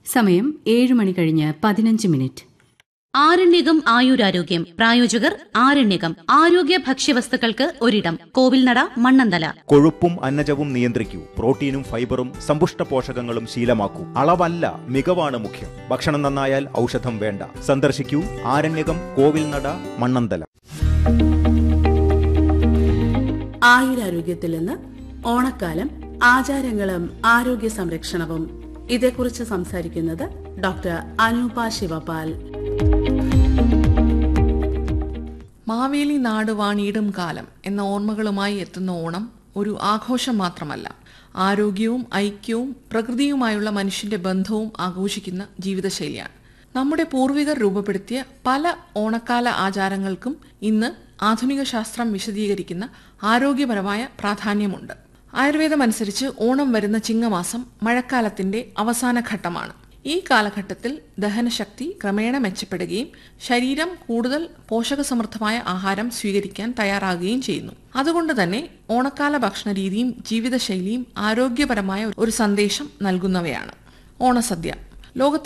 സമയം ഏഴ് മണി കഴിഞ്ഞ് പതിനഞ്ച് മിനിറ്റ് ആരണ്യകം ആയുരാരോഗ്യം പ്രായോജകർ ആരണ്യകം ആരോഗ്യ ഭക്ഷ്യവസ്തുക്കൾക്ക് ഒരിടം കോവിൽനട മണ്ണന്തല കൊഴുപ്പും അന്നജവും നിയന്ത്രിക്കൂ പ്രോട്ടീനും ഫൈബറും സമ്പുഷ്ട പോഷകങ്ങളും ശീലമാക്കൂ അളവല്ല മികവാണ് മുഖ്യം ഭക്ഷണം നന്നായാൽ ഔഷധം വേണ്ട സന്ദർശിക്കൂ ആരണ്യകം കോവിൽനട മണ്ണന്തല ആയുരാരോഗ്യത്തിൽ നിന്ന് ഓണക്കാലം ആചാരങ്ങളും ആരോഗ്യ സംരക്ഷണവും ഇതേക്കുറിച്ച് സംസാരിക്കുന്നത് ഡോക്ടർ അനൂപ ശിവപാൽ മാവേലി നാട് വാണിയിടും കാലം എന്ന ഓർമ്മകളുമായി എത്തുന്ന ഓണം ഒരു ആഘോഷം മാത്രമല്ല ആരോഗ്യവും ഐക്യവും പ്രകൃതിയുമായുള്ള മനുഷ്യന്റെ ബന്ധവും ആഘോഷിക്കുന്ന ജീവിതശൈലിയാണ് നമ്മുടെ പൂർവികർ രൂപപ്പെടുത്തിയ പല ഓണക്കാല ആചാരങ്ങൾക്കും ഇന്ന് ആധുനിക ശാസ്ത്രം വിശദീകരിക്കുന്ന ആരോഗ്യപരമായ പ്രാധാന്യമുണ്ട് ആയുർവേദം അനുസരിച്ച് ഓണം വരുന്ന ചിങ്ങമാസം മഴക്കാലത്തിന്റെ അവസാന ഘട്ടമാണ് ഈ കാലഘട്ടത്തിൽ ദഹനശക്തി ക്രമേണ മെച്ചപ്പെടുകയും ശരീരം കൂടുതൽ പോഷകസമൃദ്ധമായ ആഹാരം സ്വീകരിക്കാൻ തയ്യാറാകുകയും ചെയ്യുന്നു അതുകൊണ്ട് തന്നെ ഓണക്കാല ഭക്ഷണ രീതിയും ജീവിതശൈലിയും ആരോഗ്യപരമായ ഒരു സന്ദേശം നൽകുന്നവയാണ് ഓണസദ്യ ലോകത്തെ